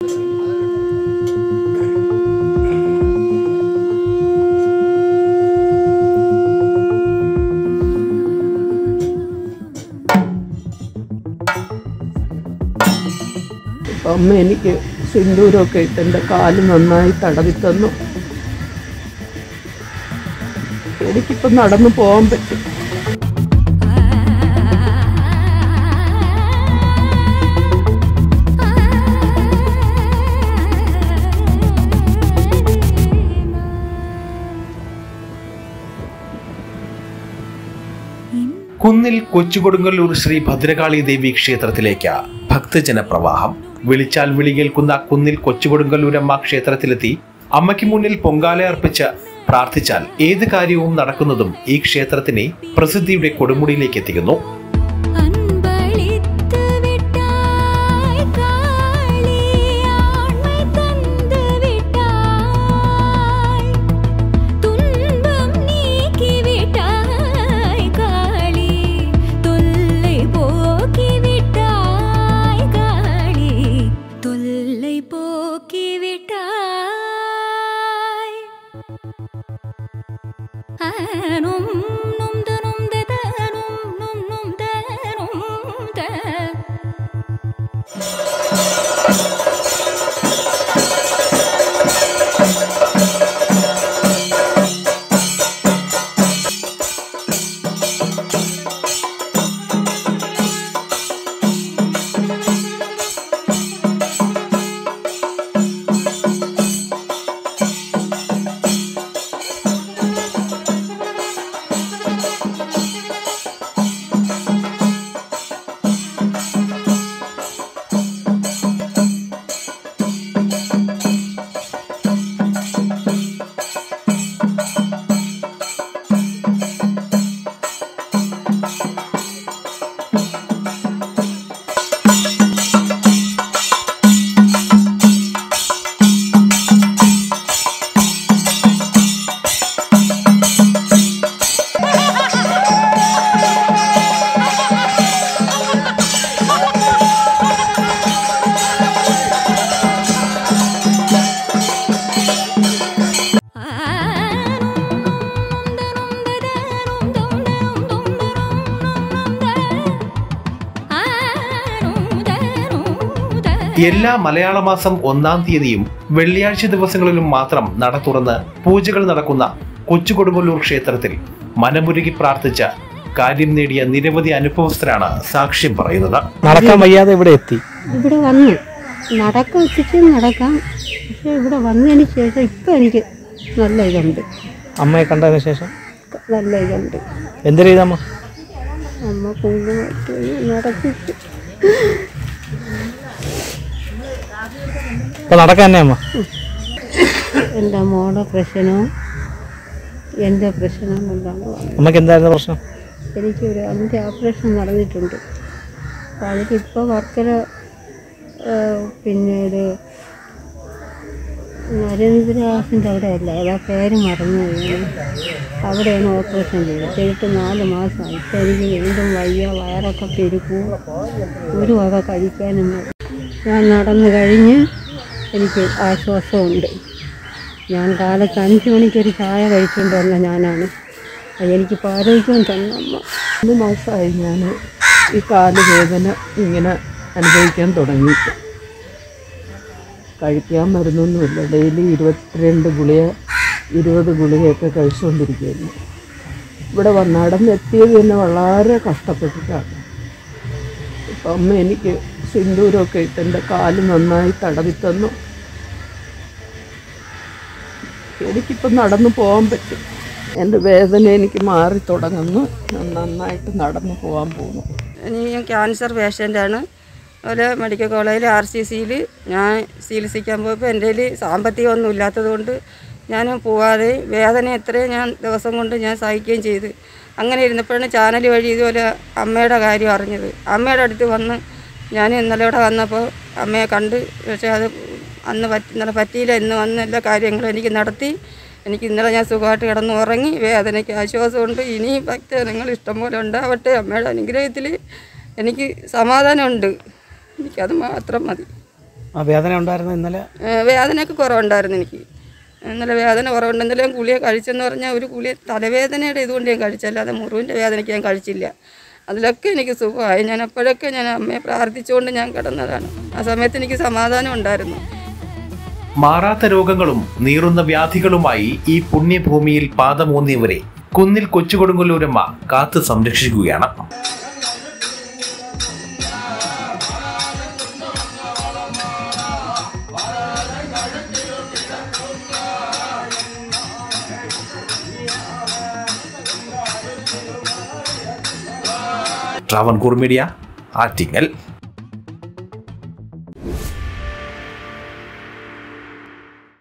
ഇപ്പം അമ്മ എനിക്ക് സിന്ദൂരമൊക്കെ ഇട്ട് എൻ്റെ കാല് നന്നായി തടവി തന്നു എനിക്കിപ്പം നടന്നു പോകാൻ പറ്റും കുന്നിൽ കൊച്ചുകൊടുങ്ങല്ലൂർ ശ്രീ ഭദ്രകാളി ദേവി ക്ഷേത്രത്തിലേക്ക് ഭക്തജന പ്രവാഹം വിളിച്ചാൽ വിളി കേൾക്കുന്ന കുന്നിൽ കൊച്ചുകൊടുങ്ങല്ലൂരമ്മ ക്ഷേത്രത്തിലെത്തി അമ്മയ്ക്ക് മുന്നിൽ പൊങ്കാല അർപ്പിച്ച് പ്രാർത്ഥിച്ചാൽ ഏത് കാര്യവും നടക്കുന്നതും ഈ ക്ഷേത്രത്തിനെ പ്രസിദ്ധിയുടെ കൊടുമുടിയിലേക്ക് എത്തിക്കുന്നു അൻപളിത്ത് വിട്ടാய் കാളി ആൺமை തந்து വിട്ടാய் തുன்பം നീക്കി വിട്ടാய் കാളി தொல்லை போக்கி விட்டாய் காளி தொல்லை போக்கி விட்டாய் ஆனும் நும் தனும் தனும் நும் நும் தனும் த എല്ലാ മലയാള മാസം ഒന്നാം തീയതിയും വെള്ളിയാഴ്ച ദിവസങ്ങളിലും മാത്രം നട തുറന്ന് പൂജകൾ നടക്കുന്ന കൊച്ചുകൊടുങ്ങല്ലൂർ ക്ഷേത്രത്തിൽ മനമുരുകി പ്രാർത്ഥിച്ച കാര്യം നേടിയ നിരവധി അനുഭവസ്ഥരാണ് സാക്ഷ്യം പറയുന്നത് നടക്കാൻ വയ്യാതെ ഇവിടെ എത്തി ഇവിടെ വന്നു നടക്ക വെച്ചിട്ട് നടക്കാം പക്ഷെ ഇവിടെ വന്നതിന് ശേഷം ഇപ്പം എനിക്ക് നല്ല ഇതുണ്ട് അമ്മയെ കണ്ടതിന് ശേഷം നല്ല ഇതുണ്ട് എന്ത് ചെയ്തമ്മ അമ്മ കുങ്കുമത്ത് നടത്തിട്ട് ഇപ്പൊ നടക്കാൻ തന്നെ അമ്മ എൻ്റെ മോടെ പ്രശ്നവും എൻ്റെ പ്രശ്നവും എല്ലാം വന്നു അമ്മക്ക് എന്തായിരുന്നു പ്രശ്നം എനിക്കൊരു അതിൻ്റെ ഓപ്പറേഷൻ നടന്നിട്ടുണ്ട് അപ്പോൾ അതിലിപ്പോൾ വർക്കര പിന്നെ ഒരു നരേന്ദ്രദാസിൻ്റെ അവിടെ അല്ല അതാ പേര് മറന്നു പോയി അവിടെയാണ് ഓപ്പറേഷൻ ചെയ്തത് ചെയ്തിട്ട് നാല് മാസമായി ഇപ്പം എനിക്ക് വീണ്ടും വയ്യ വയറൊക്കെ പെരുക്കും ഒരു വക കഴിക്കാനും വയ്യ. ഞാൻ നടന്നു കഴിഞ്ഞ് എനിക്ക് ആശ്വാസമുണ്ട് ഞാൻ കാലത്ത് അഞ്ച് മണിക്കൊരു ചായ കഴിച്ചുകൊണ്ട് വന്ന ഞാനാണ് അത് എനിക്കിപ്പോൾ ആരോഗ്യം തന്നമ്മ മൂന്ന് മാസമായി ഞാൻ ഈ കാല് വേദന ഇങ്ങനെ അനുഭവിക്കാൻ തുടങ്ങിയിട്ട് കഴിക്കാൻ മരുന്നൊന്നുമില്ല ഡെയിലി ഇരുപത്തിരണ്ട് ഗുളിക ഇരുപത് ഗുളികയൊക്കെ കഴിച്ചുകൊണ്ടിരിക്കുകയായിരുന്നു ഇവിടെ വന്ന് നടന്നെത്തിയത് തന്നെ വളരെ കഷ്ടപ്പെട്ടിട്ടാണ് ഇപ്പം അമ്മ എനിക്ക് സിന്ദൂരമൊക്കെ ഇട്ട് എൻ്റെ കാല് നന്നായി തടവി തന്നു എനിക്കിപ്പം നടന്നു പോകാൻ പറ്റും എൻ്റെ വേദന എനിക്ക് മാറി തുടങ്ങുന്നു ഞാൻ നന്നായിട്ട് നടന്നു പോകാൻ പോകുന്നു ഇനി ഞാൻ ക്യാൻസർ പേഷ്യൻ്റാണ് അതുപോലെ മെഡിക്കൽ കോളേജിൽ ആർ സി സിയിൽ ഞാൻ ചികിത്സിക്കാൻ പോയപ്പോൾ എൻ്റെ കയ്യിൽ സാമ്പത്തികമൊന്നും ഇല്ലാത്തതുകൊണ്ട് ഞാൻ പോവാതെ വേദന എത്രയും ഞാൻ ദിവസം കൊണ്ട് ഞാൻ സഹിക്കുകയും ചെയ്ത് അങ്ങനെ ഇരുന്നപ്പോഴാണ് ചാനൽ വഴി ഇതുപോലെ അമ്മയുടെ കാര്യം അറിഞ്ഞത് അമ്മയുടെ അടുത്ത് വന്ന് ഞാൻ ഇന്നലെ ഇവിടെ വന്നപ്പോൾ അമ്മയെ കണ്ട് പക്ഷേ അത് അന്ന് പറ്റി ഇന്നലെ പറ്റിയില്ല ഇന്ന് വന്ന എല്ലാ കാര്യങ്ങളും എനിക്ക് നടത്തി എനിക്ക് ഇന്നലെ ഞാൻ സുഖമായിട്ട് കിടന്ന് ഉറങ്ങി വേദനയ്ക്ക് ആശ്വാസമുണ്ട് ഇനിയും ഭക്തജനങ്ങൾ ഇഷ്ടംപോലെ ഉണ്ടാവട്ടെ അമ്മയുടെ അനുഗ്രഹത്തിൽ എനിക്ക് സമാധാനമുണ്ട് എനിക്കത് മാത്രം മതി ആ വേദന ഉണ്ടായിരുന്നു ഇന്നലെ ഏഹ് വേദനയൊക്കെ കുറവുണ്ടായിരുന്നു എനിക്ക് ഇന്നലെ വേദന കുറവുണ്ട് ഇന്നലെ ഞാൻ ഗുളിക കഴിച്ചെന്ന് പറഞ്ഞാൽ ഒരു ഗുളിക തലവേദനയുടെ ഇതുകൊണ്ട് ഞാൻ കഴിച്ചല്ലാതെ മുറിവിൻ്റെ വേദനയ്ക്ക് ഞാൻ കഴിച്ചില്ല അതിലൊക്കെ എനിക്ക് സുഖമായി ഞാൻ അപ്പോഴൊക്കെ ഞാൻ അമ്മയെ പ്രാർത്ഥിച്ചുകൊണ്ട് ഞാൻ കിടന്നതാണ് ആ സമയത്ത് എനിക്ക് സമാധാനം ഉണ്ടായിരുന്നു മാറാത്ത രോഗങ്ങളും നീറുന്ന വ്യാധികളുമായി ഈ പുണ്യഭൂമിയിൽ പാദമൂന്നിയവരെ കുന്നിൽ കൊച്ചുകൊടുങ്ങല്ലൂരമ്മ കാത്തു സംരക്ഷിക്കുകയാണ് ട്രാവൻകൂർ മീഡിയ ആറ്റിങ്ങൽ